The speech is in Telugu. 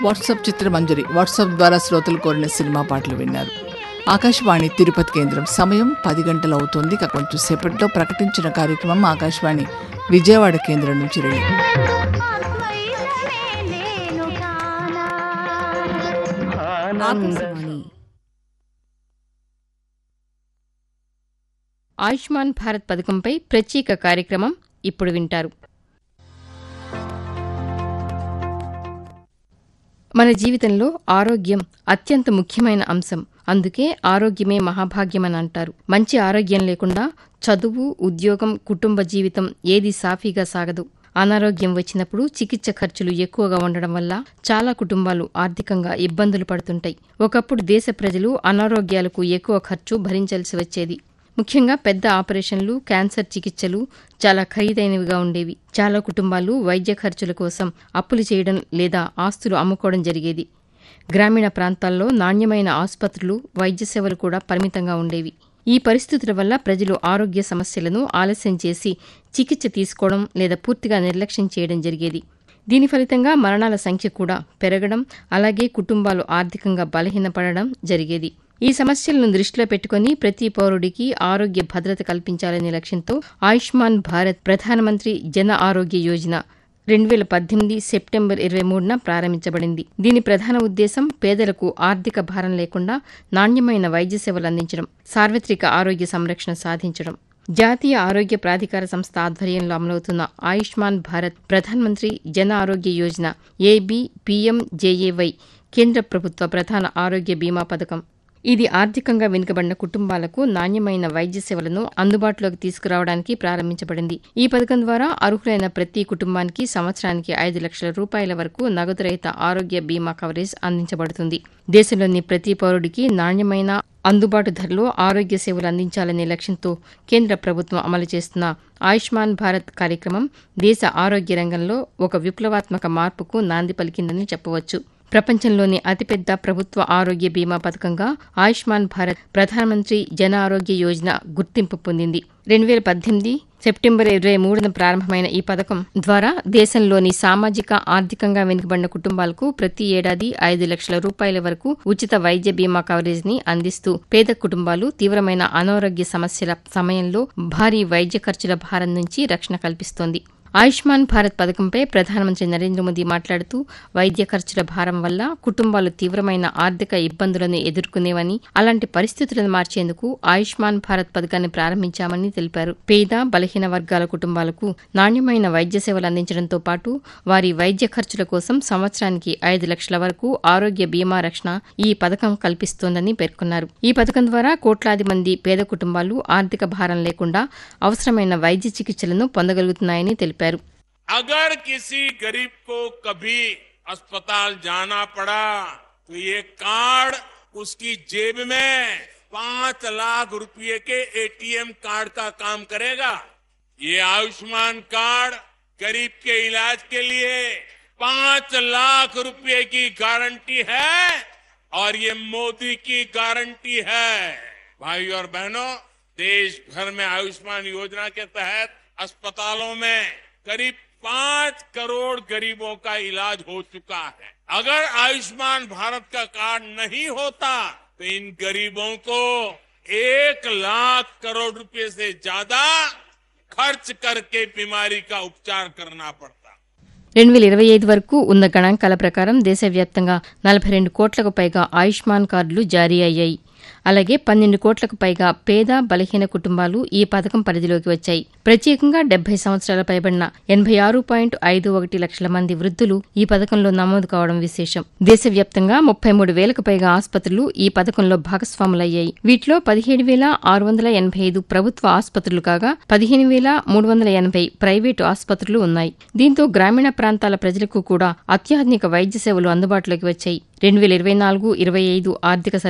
వాట్సాప్ చిత్రమంజరి వాట్సాప్ ద్వారా శ్రోతలు కోరిన సినిమా పాటలు విన్నారు ఆకాశవాణి తిరుపతి కేంద్రం సమయం పది గంటలు అవుతోంది ఇక కొంచెం సేపట్లో ప్రకటించిన కార్యక్రమం ఆకాశవాణి విజయవాడ కేంద్రం నుంచి రిలే ఆకాశవాణి ఆయుష్మాన్ భారత్ పథకంపై ప్రత్యేక కార్యక్రమం ఇప్పుడు వింటారు మన జీవితంలో ఆరోగ్యం అత్యంత ముఖ్యమైన అంశం అందుకే ఆరోగ్యమే మహాభాగ్యమని అంటారు మంచి ఆరోగ్యం లేకుండా చదువు ఉద్యోగం కుటుంబ జీవితం ఏది సాఫీగా సాగదు అనారోగ్యం వచ్చినప్పుడు చికిత్స ఖర్చులు ఎక్కువగా ఉండడం వల్ల చాలా కుటుంబాలు ఆర్థికంగా ఇబ్బందులు పడుతుంటాయి ఒకప్పుడు దేశ ప్రజలు అనారోగ్యాలకు ఎక్కువ ఖర్చు భరించాల్సి వచ్చేది ముఖ్యంగా పెద్ద ఆపరేషన్లు క్యాన్సర్ చికిత్సలు చాలా ఖరీదైనవిగా ఉండేవి చాలా కుటుంబాలు వైద్య ఖర్చుల కోసం అప్పులు చేయడం లేదా ఆస్తులు అమ్ముకోవడం జరిగేది గ్రామీణ ప్రాంతాల్లో నాణ్యమైన ఆసుపత్రులు వైద్య సేవలు కూడా పరిమితంగా ఉండేవి ఈ పరిస్థితుల వల్ల ప్రజలు ఆరోగ్య సమస్యలను ఆలస్యం చేసి చికిత్స తీసుకోవడం లేదా పూర్తిగా నిర్లక్ష్యం చేయడం జరిగేది దీని ఫలితంగా మరణాల సంఖ్య కూడా పెరగడం అలాగే కుటుంబాలు ఆర్థికంగా బలహీనపడడం జరిగేది ఈ సమస్యలను దృష్టిలో పెట్టుకుని ప్రతి పౌరుడికి ఆరోగ్య భద్రత కల్పించాలనే లక్ష్యంతో ఆయుష్మాన్ భారత్ ప్రధానమంత్రి జన ఆరోగ్య యోజన రెండు వేల పద్దెనిమిది సెప్టెంబర్ ఇరవై మూడున ప్రారంభించబడింది దీని ప్రధాన ఉద్దేశం పేదలకు ఆర్థిక భారం లేకుండా నాణ్యమైన వైద్య సేవలు అందించడం సార్వత్రిక ఆరోగ్య సంరక్షణ సాధించడం జాతీయ ఆరోగ్య ప్రాధికార సంస్థ ఆధ్వర్యంలో అమలవుతున్న ఆయుష్మాన్ భారత్ ప్రధానమంత్రి జన ఆరోగ్య యోజన ఏబీ పీఎంజేఏవై కేంద్ర ప్రభుత్వ ప్రధాన ఆరోగ్య బీమా పథకం ఇది ఆర్థికంగా వెనుకబడిన కుటుంబాలకు నాణ్యమైన వైద్య సేవలను అందుబాటులోకి తీసుకురావడానికి ప్రారంభించబడింది ఈ పథకం ద్వారా అర్హులైన ప్రతి కుటుంబానికి సంవత్సరానికి ఐదు లక్షల రూపాయల వరకు నగదు రహిత ఆరోగ్య బీమా కవరేజ్ అందించబడుతుంది దేశంలోని ప్రతి పౌరుడికి నాణ్యమైన అందుబాటు ధరలో ఆరోగ్య సేవలు అందించాలనే లక్ష్యంతో కేంద్ర ప్రభుత్వం అమలు చేస్తున్న ఆయుష్మాన్ భారత్ కార్యక్రమం దేశ ఆరోగ్య రంగంలో ఒక విప్లవాత్మక మార్పుకు నాంది పలికిందని చెప్పవచ్చు ప్రపంచంలోని అతిపెద్ద ప్రభుత్వ ఆరోగ్య బీమా పథకంగా ఆయుష్మాన్ భారత్ ప్రధానమంత్రి జన ఆరోగ్య యోజన గుర్తింపు పొందింది రెండు వేల పద్దెనిమిది సెప్టెంబర్ ఇరవై మూడున ప్రారంభమైన ఈ పథకం ద్వారా దేశంలోని సామాజిక ఆర్థికంగా వెనుకబడిన కుటుంబాలకు ప్రతి ఏడాది ఐదు లక్షల రూపాయల వరకు ఉచిత వైద్య బీమా కవరేజ్ ని అందిస్తూ పేద కుటుంబాలు తీవ్రమైన అనారోగ్య సమస్యల సమయంలో భారీ వైద్య ఖర్చుల భారం నుంచి రక్షణ కల్పిస్తోంది ఆయుష్మాన్ భారత్ పథకంపై ప్రధానమంత్రి నరేంద్ర మోదీ మాట్లాడుతూ వైద్య ఖర్చుల భారం వల్ల కుటుంబాలు తీవ్రమైన ఆర్థిక ఇబ్బందులను ఎదుర్కొనేవని అలాంటి పరిస్థితులను మార్చేందుకు ఆయుష్మాన్ భారత్ పథకాన్ని ప్రారంభించామని తెలిపారు పేద బలహీన వర్గాల కుటుంబాలకు నాణ్యమైన వైద్య సేవలు అందించడంతో పాటు వారి వైద్య ఖర్చుల కోసం సంవత్సరానికి ఐదు లక్షల వరకు ఆరోగ్య బీమా రక్షణ ఈ పథకం కల్పిస్తోందని పేర్కొన్నారు ఈ పథకం ద్వారా కోట్లాది మంది పేద కుటుంబాలు ఆర్థిక భారం లేకుండా అవసరమైన వైద్య చికిత్సలను పొందగలుగుతున్నాయని తెలిపారు अगर किसी गरीब को कभी अस्पताल जाना पड़ा तो ये कार्ड उसकी जेब में पांच लाख रुपए के एटीएम कार्ड का काम करेगा ये आयुष्मान कार्ड गरीब के इलाज के लिए पांच लाख रुपए की गारंटी है और ये मोदी की गारंटी है भाई और बहनों देश भर में आयुष्मान योजना के तहत अस्पतालों में करीब पांच करोड़ गरीबों का इलाज हो चुका है अगर आयुष्मान भारत का कार्ड नहीं होता तो इन गरीबों को एक लाख करोड़ रुपए से ज्यादा खर्च करके बीमारी का उपचार करना पड़ता రెండు వేల ఇరవై ఐదు వరకు ఉన్న గణాంకాల ప్రకారం దేశవ్యాప్తంగా నలభై రెండు కోట్లకు పైగా ఆయుష్మాన్ కార్డులు జారీ అయ్యాయి అలాగే పన్నెండు కోట్లకు పైగా పేద బలహీన కుటుంబాలు ఈ పథకం పరిధిలోకి వచ్చాయి ప్రత్యేకంగా డెబ్బై సంవత్సరాల పైబడిన ఎనభై ఆరు పాయింట్ ఐదు ఒకటి లక్షల మంది వృద్ధులు ఈ పథకంలో నమోదు కావడం విశేషం దేశవ్యాప్తంగా ముప్పై మూడు వేలకు పైగా ఆసుపత్రులు ఈ పథకంలో భాగస్వాములయ్యాయి వీటిలో పదిహేడు వేల ఆరు వందల ఎనభై ఐదు ప్రభుత్వ ఆసుపత్రులు కాగా పదిహేను వేల మూడు వందల ఎనభై ప్రైవేటు ఆసుపత్రులు ఉన్నాయి దీంతో గ్రామీణ ప్రాంతాల ప్రజలకు కూడా అత్యాధునిక వైద్య సేవలు అందుబాటులోకి వచ్చాయి రెండు వేల ఇరవై నాలుగు ఇరవై ఐదు ఆర్థిక